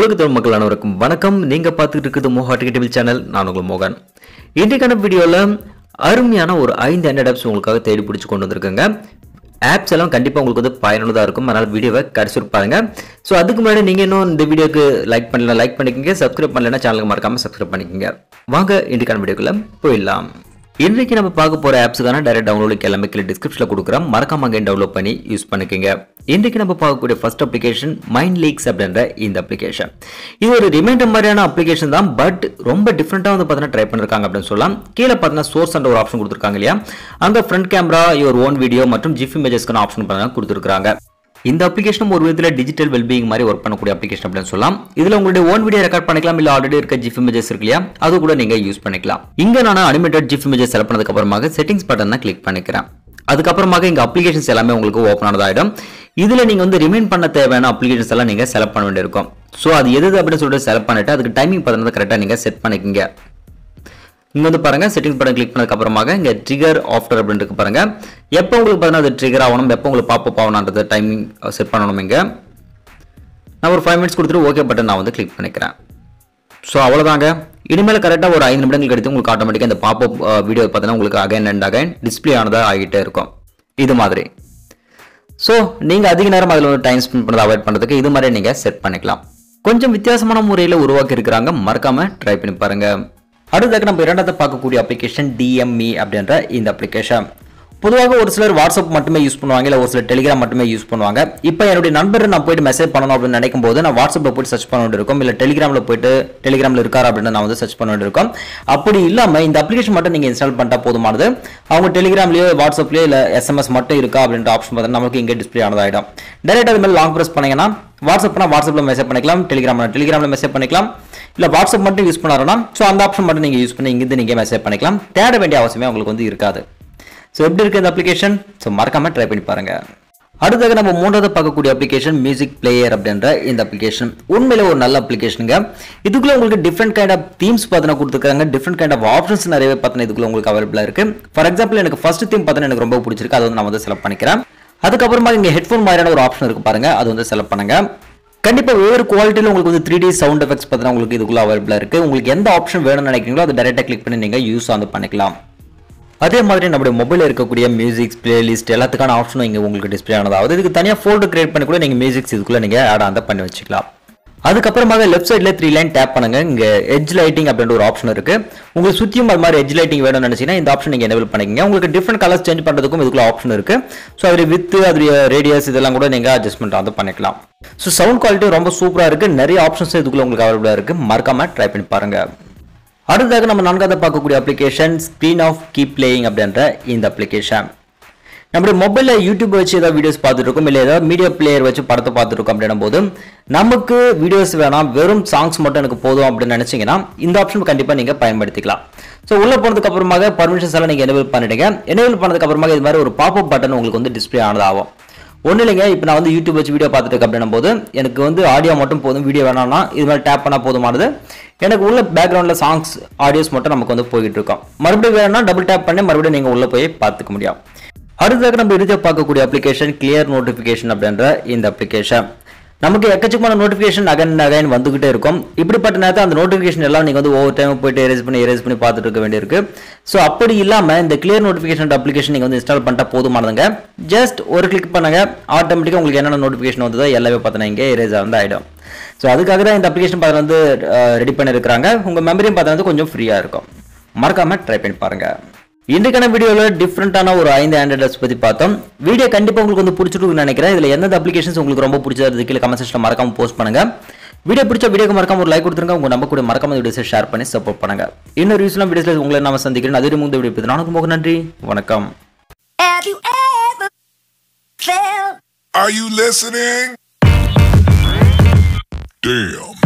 உலக தமிழ் மக்கள் அனைவருக்கும் வணக்கம் நீங்க பார்த்துட்டு இருக்குது மோகா டிவி சேனல் நான் உங்கள் மோகன் இன்றைக்கான வீடியோல அருமையான ஒரு ஐந்து ஹண்ட்ரட் ஆப்ஸ் உங்களுக்காக தேடி பிடிச்சி கொண்டு வந்திருக்கேங்க ஆப்ஸ் எல்லாம் கண்டிப்பாக உங்களுக்கு வந்து பயனுள்ளதாக இருக்கும் அதனால் வீடியோவை கடைசி பாருங்க ஸோ அதுக்கு முன்னாடி நீங்கள் இன்னும் இந்த வீடியோக்கு லைக் பண்ணல லைக் பண்ணிக்கோங்க சப்ஸ்கிரைப் பண்ணலைன்னா சேனலுக்கு மறக்காமல் சப்ஸ்கிரைப் பண்ணிக்கோங்க வாங்க இன்றைக்கான வீடியோக்குள்ள போயிடலாம் இன்றைக்கு நம்ம பார்க்க போகிற ஆப்ஸுக்கான டைரக்ட் டவுன்லோடுக்கு எல்லாமே கீழே டிஸ்கிரிப்ஷனில் கொடுக்குறோம் மறக்காம அங்கே டவுன்லோட் பண்ணி யூஸ் பண்ணிக்கோங்க இன்றைக்கு நம்ம பார்க்கக்கூடிய ஃபர்ஸ்ட் அப்ளிகேஷன் மைண்ட் லீக்ஸ் அப்படின்ற இந்த அப்ளிகேஷன் இது ஒரு ரிமைண்டர் மாதிரியான அப்ளிகேஷன் தான் பட் ரொம்ப டிஃப்ரெண்ட்டாக வந்து பார்த்தீங்கன்னா ட்ரை பண்ணிருக்காங்க அப்படின்னு சொல்லலாம் கீழே பார்த்தீங்கன்னா சோர்ஸ் அண்ட் ஒரு ஆப்ஷன் கொடுத்துருக்காங்க இல்லையா அந்த front camera your own video மற்றும் ஜிஃப் இமேஜஸ்க்கான ஆப்ஷன் பார்த்தீங்கன்னா கொடுத்துருக்காங்க இந்த அப்ளிகேஷன் ஒரு விதத்தில் டிஜிட்டல் வெல்பீயிங் மாதிரி ஒர்க் பண்ணக்கூடிய அப்ளிகேஷன் அப்படின்னு சொல்லலாம் இதுல உங்களுடைய ஓன் வீடியோ ரெக்கார்ட் பண்ணிக்கலாம் இல்ல ஆல்ரெடி இருக்க ஜிஃப் இமேஜஸ் இருக்கு இல்லையா அது கூட நீங்க யூஸ் பண்ணிக்கலாம் இங்க நான் அனிமேட்டட் ஜிஃப் இமேஜஸ் செலக்ட் பண்ணதுக்கு அப்புறமாக செட்டிங்ஸ் பட்டன் கிளிக் பண்ணிக்கிறேன் அதுக்கப்புறமாக இங்க அப்ளிகேஷன்ஸ் எல்லாமே உங்களுக்கு ஓப்பன் ஆனதாயிடும் இதுல நீங்க வந்து ரிமைண்ட் பண்ண தேவையான அப்ளிகேஷன்ஸ் எல்லாம் நீங்க செலக்ட் பண்ண வேண்டியிருக்கும் ஸோ அது எது அப்படின்னு சொல்லிட்டு செலக்ட் பண்ணிட்டு அதுக்கு டைமிங் பார்த்தீங்கன்னா கரெக்டாக நீங்க செட் பண்ணிக்கங்க இங்க வந்து பாருங்க செட்டிங்ஸ் பட்டன் கிளிக் பண்ணதுக்கு அப்புறமாக இங்க ட்ரிகர் ஆஃப்டர் அப்படின்னு இருக்கு பாருங்க எப்போ உங்களுக்கு பார்த்தீங்கன்னா அது ட்ரிகர் ஆகணும் எப்போ உங்களுக்கு பாப்பப் ஆகணுன்றது டைமிங் செட் பண்ணணும் இங்க நான் ஒரு ஃபைவ் மினிட்ஸ் கொடுத்துட்டு ஓகே பட்டன் நான் வந்து கிளிக் பண்ணிக்கிறேன் ஸோ அவ்வளோதாங்க இனிமேல் கரெக்டாக ஒரு ஐந்து நிமிடங்கள் கழித்து உங்களுக்கு ஆட்டோமேட்டிக்காக இந்த பாப்பப் வீடியோ பார்த்தீங்கன்னா உங்களுக்கு அகைன் அண்ட் அகைன் டிஸ்பிளே ஆனதாக ஆகிட்டே இருக்கும் இது மாதிரி ஸோ நீங்கள் அதிக நேரம் அதில் வந்து டைம் ஸ்பெண்ட் பண்ணதை அவாய்ட் பண்ணுறதுக்கு இது மாதிரி நீங்கள் செட் பண்ணிக்கலாம் கொஞ்சம் வித்தியாசமான முறையில் உருவாக்கி இருக்கிறாங்க மறக்காம ட்ரை பண்ணி பாருங்க அடுத்ததாக நம்ம இரண்டாவது பார்க்கக்கூடிய அப்ளிகேஷன் டிஎம்இ அப்படின்ற இந்த அப்ளிகேஷன் பொதுவாக ஒரு சிலர் வாட்ஸ்அப் மட்டுமே யூஸ் பண்ணுவாங்க இல்லை ஒரு சிலர் டெலிகிராம் மட்டுமே யூஸ் பண்ணுவாங்க இப்போ என்னுடைய நண்பர் நான் போயிட்டு மெசேஜ் பண்ணணும் அப்படின்னு நினைக்கும் போது நான் வாட்ஸ்அப்பில் போயிட்டு சர்ச் பண்ண வேண்டியிருக்கும் இல்லை டெலிகிராமில் போயிட்டு டெலிகிராமில் இருக்கார் அப்படின்னு நான் வந்து சர்ச் பண்ண வேண்டியிருக்கும் அப்படி இல்லாமல் இந்த அப்ளிகேஷன் மட்டும் நீங்கள் இன்ஸ்டால் பண்ணிட்டா போதுமானது அவங்க டெலிகிராம்லேயோ வாட்ஸ்அப்லேயோ இல்லை எஸ்எம்எஸ் மட்டும் இருக்கா அப்படின்ற ஆப்ஷன் பார்த்தா நமக்கு இங்கே டிஸ்பிளே ஆனதாயிடும் டேரக்ட் அது மேலே லாங் ப்ரெஸ் பண்ணீங்கன்னா வாட்ஸ்அப்னா வாட்ஸ்அப்பில் மெசேஜ் பண்ணிக்கலாம் டெலிகிராமில் டெலிகிராமில் மெசேஜ் பண்ணிக்கலாம் இல்லை வாட்ஸ்அப் மட்டும் யூஸ் பண்ணாருன்னா ஸோ அந்த ஆப்ஷன் மட்டும் நீங்கள் யூஸ் பண்ணி இங்கிருந்து நீங்கள் மெசேஜ் பண்ணிக்கலாம் தேட வேண்டிய அவசியமே உங்களுக்கு வந்து இருக்காது ஸோ எப்படி இருக்கு இந்த அப்ளிகேஷன் ஸோ மறக்காம ட்ரை பண்ணி பாருங்க அடுத்தது நம்ம மூன்றாவது பார்க்கக்கூடிய அப்ளிகேஷன் மியூசிக் பிளேயர் அப்படின்ற இந்த அப்ளிகேஷன் உண்மையிலே ஒரு நல்ல அப்ளிகேஷனுங்க இதுக்குள்ள உங்களுக்கு டிஃப்ரெண்ட் கைண்ட் ஆஃப் தீம்ஸ் பார்த்தீங்கன்னா கொடுத்துருக்காங்க டிஃப்ரெண்ட் கைண்ட் ஆஃப் ஆப்ஷன்ஸ் நிறையவே பார்த்தீங்கன்னா இதுக்குள்ள உங்களுக்கு அவைலபிளாக இருக்கு ஃபார் எக்ஸாம்பிள் எனக்கு ஃபர்ஸ்ட் தீம் பார்த்தீங்கன்னா எனக்கு ரொம்ப பிடிச்சிருக்கு அதை வந்து நான் வந்து செலக்ட் பண்ணிக்கிறேன் அதுக்கப்புறமா இங்கே ஹெட்ஃபோன் மாதிரியான ஒரு ஆப்ஷன் இருக்கு பாருங்க அது வந்து செலக்ட் பண்ணுங்க கண்டிப்பாக வேறு குவாலிட்டியில் உங்களுக்கு வந்து த்ரீ டி சவுண்ட் எஃபெக்ட்ஸ் பார்த்தீங்கன்னா உங்களுக்கு இதுக்குள்ள அவைலபிளாக இருக்கு உங்களுக்கு எந்த ஆப்ஷன் வேணும்னு நினைக்கிறீங்களோ அதை டேரெக்டாக கிளிக் பண்ணி நீங்கள் யூஸ் வந்து பண்ணிக்கலாம் அதே மாதிரி நம்மளுடைய மொபைலில் இருக்கக்கூடிய மியூசிக்ஸ் பிளேலிஸ்ட் எல்லாத்துக்கான ஆப்ஷனும் இங்கே உங்களுக்கு டிஸ்பிளே ஆனதாவது இதுக்கு தனியாக ஃபோல்டர் கிரியேட் பண்ணி கூட நீங்கள் மியூசிக்ஸ் இதுக்குள்ளே நீங்கள் ஆட் ஆன் பண்ணி வச்சுக்கலாம் அதுக்கப்புறமாக லெஃப்ட் சைடில் த்ரீ லைன் டேப் பண்ணுங்க இங்கே எட்ஜ் லைட்டிங் அப்படின்ற ஒரு ஆப்ஷன் இருக்கு உங்களுக்கு சுற்றியும் அது மாதிரி எட்ஜ் லைட்டிங் வேணும்னு நினைச்சீங்கன்னா இந்த ஆப்ஷன் நீங்கள் எனேபிள் பண்ணிக்கங்க உங்களுக்கு டிஃப்ரெண்ட் கலர்ஸ் சேஞ்ச் பண்ணுறதுக்கும் இதுக்குள்ள ஆப்ஷன் இருக்கு ஸோ அதில் வித் அதுடைய ரேடியஸ் இதெல்லாம் கூட நீங்கள் அட்ஜஸ்ட்மெண்ட் வந்து பண்ணிக்கலாம் ஸோ சவுண்ட் குவாலிட்டி ரொம்ப சூப்பராக இருக்கு நிறைய ஆப்ஷன்ஸ் இதுக்குள்ள உங்களுக்கு அவைலபிளாக இருக்கு மறக்காம ட்ரை பண்ணி பாருங்க அடுத்ததாக நம்ம நான்காவது பார்க்கக்கூடிய application screen off keep playing அப்படின்ற இந்த அப்ளிகேஷன் நம்மளுடைய மொபைலில் யூடியூப் வச்சு ஏதாவது வீடியோஸ் பார்த்துட்டு இருக்கோம் இல்லை ஏதாவது மீடியா பிளேயர் வச்சு படத்தை பார்த்துட்டு இருக்கோம் அப்படின்னும் போது நமக்கு வீடியோஸ் வேணாம் வெறும் சாங்ஸ் மட்டும் எனக்கு போதும் அப்படின்னு நினைச்சீங்கன்னா இந்த ஆப்ஷன் கண்டிப்பாக நீங்கள் பயன்படுத்திக்கலாம் ஸோ உள்ள போனதுக்கு அப்புறமாக பர்மிஷன்ஸ் எல்லாம் நீங்கள் எனேபிள் பண்ணிடுங்க எனேபிள் பண்ணதுக்கு அப்புறமாக இது மாதிரி ஒரு பாப்அப் பட்டன் உங்களுக்கு வந்து டிஸ்பிளே ஆனதாகும் ஒன்றும் இல்லைங்க இப்போ நான் வந்து யூடியூப் வச்சு வீடியோ பார்த்துட்டு இருக்கேன் அப்படின்னும் போது எனக்கு வந்து ஆடியோ மட்டும் போதும் வீடியோ வேணாம்னா இது மாதிரி டேப் பண்ணால் போதுமானது எனக்கு உள்ள பேக்ரவுண்டில் சாங்ஸ் ஆடியோஸ் மட்டும் நமக்கு வந்து போயிட்டு இருக்கோம் மறுபடியும் வேணும்னா டபுள் டேப் பண்ணி மறுபடியும் நீங்கள் உள்ள போய் பார்த்துக்க முடியும் அடுத்ததாக நம்ம இறுதியாக பார்க்கக்கூடிய அப்ளிகேஷன் கிளியர் நோட்டிஃபிகேஷன் அப்படின்ற இந்த அப்ளிகேஷன் நமக்கு எக்கச்சக்கமான நோட்டிஃபிகேஷன் அகைன் அகைன் வந்துகிட்டே இருக்கும் இப்படிப்பட்ட நேரத்தில் அந்த நோட்டிஃபிகேஷன் எல்லாம் நீங்கள் வந்து ஒவ்வொரு டைம் போயிட்டு எரேஸ் பண்ணி எரேஸ் பண்ணி பார்த்துட்டு இருக்க வேண்டியிருக்கு ஸோ அப்படி இல்லாமல் இந்த கிளியர் நோட்டிஃபிகேஷன் அப்ளிகேஷன் நீங்கள் வந்து இன்ஸ்டால் பண்ணிட்டா போதுமானதுங்க ஜஸ்ட் ஒரு கிளிக் பண்ணுங்க ஆட்டோமேட்டிக்காக உங்களுக்கு என்னென்ன நோட்டிஃபிகேஷன் வந்ததோ எல்லாமே பார்த்தீங்கன்னா இங்கே எரேஸ் வந்து ஆகிடும் ஸோ அதுக்காக தான் இந்த அப்ளிகேஷன் பார்த்து வந்து ரெடி பண்ணியிருக்கிறாங்க உங்கள் மெமரியும் பார்த்தா வந்து கொஞ்சம் ஃப்ரீயாக இருக்கும் மறக்காம ட்ரை பண்ணி பாருங்க இன்றைக்கான வீடியோவில் டிஃப்ரெண்ட்டான ஒரு ஐந்து ஆண்ட்ராய்ட்ஸ் பற்றி பார்த்தோம் வீடியோ கண்டிப்பாக உங்களுக்கு வந்து பிடிச்சிருக்குன்னு நினைக்கிறேன் இதில் எந்தெந்த அப்ளிகேஷன்ஸ் உங்களுக்கு ரொம்ப பிடிச்சது கீழே கமெண்ட் செக்ஷனில் மறக்காம போஸ்ட் பண்ணுங்க வீடியோ பிடிச்ச வீடியோக்கு மறக்காம ஒரு லைக் கொடுத்துருங்க உங்க நம்ம கூட மறக்காம வீடியோஸை ஷேர் பண்ணி சப்போர்ட் பண்ணுங்க இன்னொரு யூஸ்லாம் வீடியோஸில் உங்களை நாம சந்திக்கிறேன் அதே முந்தைய வீடியோ பற்றி நானுக்கு போக நன்றி வணக்கம் Have you ever felt Are you listening? Damn.